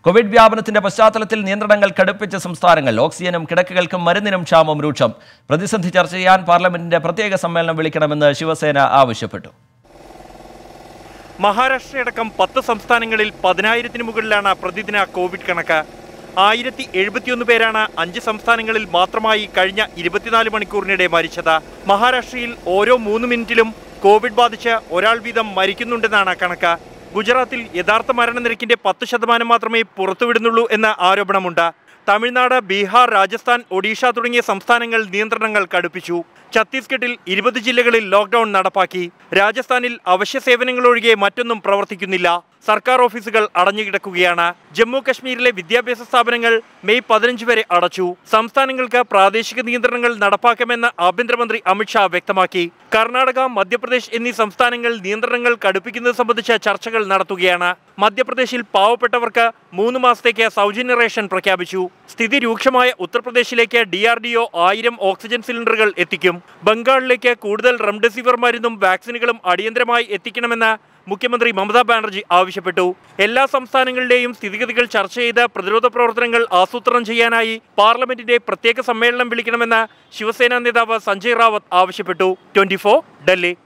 Covid വ്യാപനത്തിന്റെ പശ്ചാത്തലത്തിൽ നിയന്ത്രണങ്ങൾ കടുപ്പിച്ച സംസ്ഥാനങ്ങൾ ഓക്സിജനും കിടക്കകൾക്കും മരുന്നിനും ക്ഷാമം രൂക്ഷം പ്രതിസന്ധി ചർച്ച ചെയ്യാൻ പാർലമെന്റിന്റെ പ്രത്യേക സമ്മേളനം വിളിക്കണമെന്ന് ശിവസേന ആവശ്യപ്പെട്ടു മഹാരാഷ്ട്രയടക്കം പത്ത് സംസ്ഥാനങ്ങളിൽ പതിനായിരത്തിന് മുകളിലാണ് പ്രതിദിന കോവിഡ് കണക്ക് ആയിരത്തി എഴുപത്തിയൊന്ന് പേരാണ് അഞ്ച് സംസ്ഥാനങ്ങളിൽ മാത്രമായി കഴിഞ്ഞ ഇരുപത്തിനാല് മണിക്കൂറിനിടെ മരിച്ചത് മഹാരാഷ്ട്രയിൽ ഓരോ മൂന്ന് മിനിറ്റിലും കോവിഡ് ബാധിച്ച് ഒരാൾ വീതം മരിക്കുന്നുണ്ടെന്നാണ് കണക്ക് ഗുജറാത്തിൽ യഥാർത്ഥ മരണനിരക്കിന്റെ പത്ത് ശതമാനം മാത്രമേ പുറത്തുവിടുന്നുള്ളൂ എന്ന ആരോപണമുണ്ട് തമിഴ്നാട് ബീഹാർ രാജസ്ഥാൻ ഒഡീഷ തുടങ്ങിയ സംസ്ഥാനങ്ങൾ നിയന്ത്രണങ്ങൾ കടുപ്പിച്ചു ഛത്തീസ്ഗഡിൽ ഇരുപത് ജില്ലകളിൽ ലോക്ഡൌൺ നടപ്പാക്കി രാജസ്ഥാനിൽ അവശ്യ സേവനങ്ങളൊഴികെ മറ്റൊന്നും പ്രവർത്തിക്കുന്നില്ല സർക്കാർ ഓഫീസുകൾ അടഞ്ഞുകിടക്കുകയാണ് ജമ്മു കശ്മീരിലെ വിദ്യാഭ്യാസ സ്ഥാപനങ്ങൾ മെയ് പതിനഞ്ച് വരെ അടച്ചു സംസ്ഥാനങ്ങൾക്ക് പ്രാദേശിക നിയന്ത്രണങ്ങൾ നടപ്പാക്കുമെന്ന് ആഭ്യന്തരമന്ത്രി അമിത്ഷാ വ്യക്തമാക്കി കർണാടക മധ്യപ്രദേശ് എന്നീ സംസ്ഥാനങ്ങൾ നിയന്ത്രണങ്ങൾ കടുപ്പിക്കുന്നത് സംബന്ധിച്ച ചർച്ചകൾ നടത്തുകയാണ് മധ്യപ്രദേശിൽ പാവപ്പെട്ടവർക്ക് മൂന്ന് മാസത്തേക്ക് സൗജന്യ റേഷൻ പ്രഖ്യാപിച്ചു സ്ഥിതി രൂക്ഷമായ ഉത്തർപ്രദേശിലേക്ക് ഡി ആർ ഡി ഒ ആയിരം ഓക്സിജൻ സിലിണ്ടറുകൾ എത്തിക്കും ബംഗാളിലേക്ക് കൂടുതൽ റെംഡെസിവിർ മരുന്നും വാക്സിനുകളും അടിയന്തരമായി എത്തിക്കണമെന്ന് മുഖ്യമന്ത്രി മമതാ ബാനർജി ആവശ്യപ്പെട്ടു എല്ലാ സംസ്ഥാനങ്ങളുടെയും സ്ഥിതിഗതികൾ ചർച്ച ചെയ്ത് പ്രതിരോധ പ്രവർത്തനങ്ങൾ ആസൂത്രണം ചെയ്യാനായി പാർലമെന്റിന്റെ പ്രത്യേക സമ്മേളനം വിളിക്കണമെന്ന് ശിവസേന നേതാവ് സഞ്ജയ് റാവത്ത് ആവശ്യപ്പെട്ടു ട്വന്റി ഡൽഹി